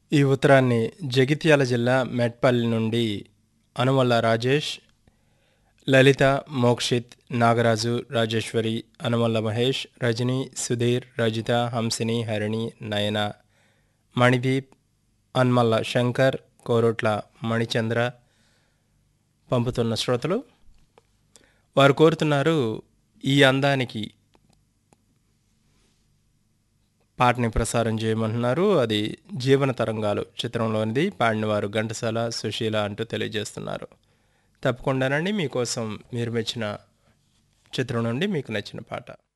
ఈ ఉత్తరాన్ని జగిత్యాల జిల్లా మెట్పల్లి నుండి అనుమల్ల రాజేష్ లలిత మోక్షిత్ నాగరాజు రాజేశ్వరి అనుమల్ల మహేష్ రజని సుధీర్ రజిత హంసిని హరిణి నయన మణిదీప్ అన్మల్ల శంకర్ కోరుట్ల మణిచంద్ర పంపుతున్న శ్రోతలు వారు కోరుతున్నారు ఈ అందానికి పాటని ప్రసారం చేయమంటున్నారు అది జీవన తరంగాలు చిత్రంలోనిది పాడినవారు ఘంటసాల సుశీల అంటూ తెలియజేస్తున్నారు తప్పకుండానండి మీకోసం మీరు మెచ్చిన చిత్రం నుండి మీకు నచ్చిన పాట